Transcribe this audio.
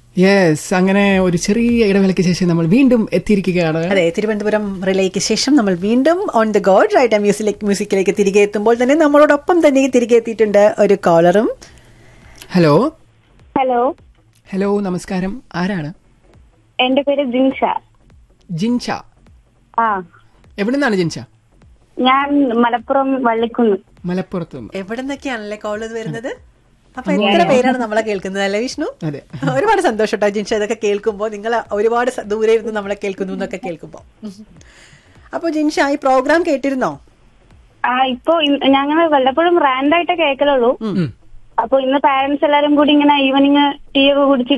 Yes അങ്ങനെ ഒരു ചെറിയ ഇടവേളയ്ക്ക് ശേഷം നമ്മൾ വീണ്ടും എത്തിയിരിക്കുകയാണ് അതെ തിരുവനന്തപുരം റിലേക്ക് ശേഷം നമ്മൾ വീണ്ടും on the god right music മ്യൂസിക്കിലേക്ക് തിരികെ എത്തുമ്പോൾ തന്നെ നമ്മളോടൊപ്പം തന്നെ തിരികെ എത്തിയിട്ടുണ്ട് ഒരു കോളറും ഹലോ ഹലോ ഹലോ നമസ്കാരം ആരാണ് എന്റെ പേര് ജിൻഷ ജിൻഷ ആ എവിടെ നിന്നാണ് ജിൻഷ ഞാൻ മലപ്പുറം വള്ളിക്കുന്ന് മലപ്പുറത്ത് നിന്ന് എവിടെ നിന്നൊക്കെയാണല്ലേ കോൾ വരുന്നത് അപ്പൊ എത്ര പേരാണ് നമ്മളെ കേൾക്കുന്നത് അല്ലേ വിഷ്ണു അതെ ഒരുപാട് സന്തോഷം കേട്ടോ ജിൻഷ ഇതൊക്കെ കേൾക്കുമ്പോൾ നിങ്ങൾ ഒരുപാട് സ- ദൂരെ ഇരുന്ന് നമ്മളെ കേൾക്കുന്നു എന്നൊക്കെ കേൾക്കുമ്പോൾ അപ്പൊ ജിൻഷ ഈ പ്രോഗ്രാം കേട്ടിരുന്നോ ആ ഇപ്പൊ ഞങ്ങൾ വല്ലപ്പോഴും റാൻഡായിട്ട് കേൾക്കലുള്ളൂ ഉം. അപ്പൊ ഇന്ന് പാരന്റ്സ് എല്ലാരും കൂടി ഇങ്ങനെ ഈവനിങ് ടീ ഒക്കെ കുടിച്ച്